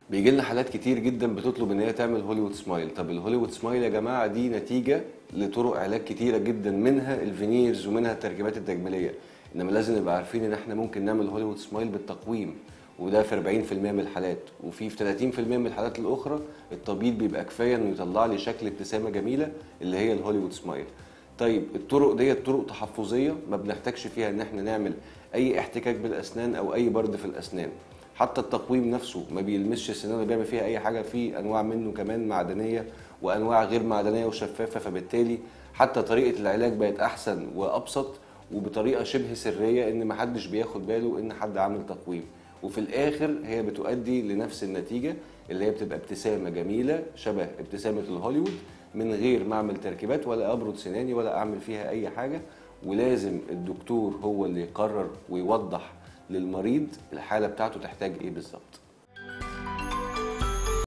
بيجي لنا حالات كتير جدا بتطلب ان هي تعمل هوليوود سمايل طب الهوليوود سمايل يا جماعه دي نتيجه لطرق علاج كتيره جدا منها الفينيرز ومنها التركيبات التجميليه انما لازم نبقى عارفين ان احنا ممكن نعمل هوليوود سمايل بالتقويم وده في 40% من الحالات وفي في 30% من الحالات الاخرى التبييض بيبقى كفايه انه يطلع لي شكل ابتسامه جميله اللي هي الهوليوود سمايل طيب الطرق ديت طرق تحفظيه ما بنحتاجش فيها ان احنا نعمل اي احتكاك بالاسنان او اي برد في الاسنان حتى التقويم نفسه ما بيلمسش السنان ولا بيعمل فيها اي حاجه في انواع منه كمان معدنيه وانواع غير معدنيه وشفافه فبالتالي حتى طريقه العلاج بقت احسن وابسط وبطريقه شبه سريه ان ما حدش بياخد باله ان حد عامل تقويم وفي الاخر هي بتؤدي لنفس النتيجه اللي هي بتبقى ابتسامه جميله شبه ابتسامه الهوليوود من غير ما اعمل تركيبات ولا ابرد سناني ولا اعمل فيها اي حاجه ولازم الدكتور هو اللي يقرر ويوضح للمريض الحاله بتاعته تحتاج ايه بالظبط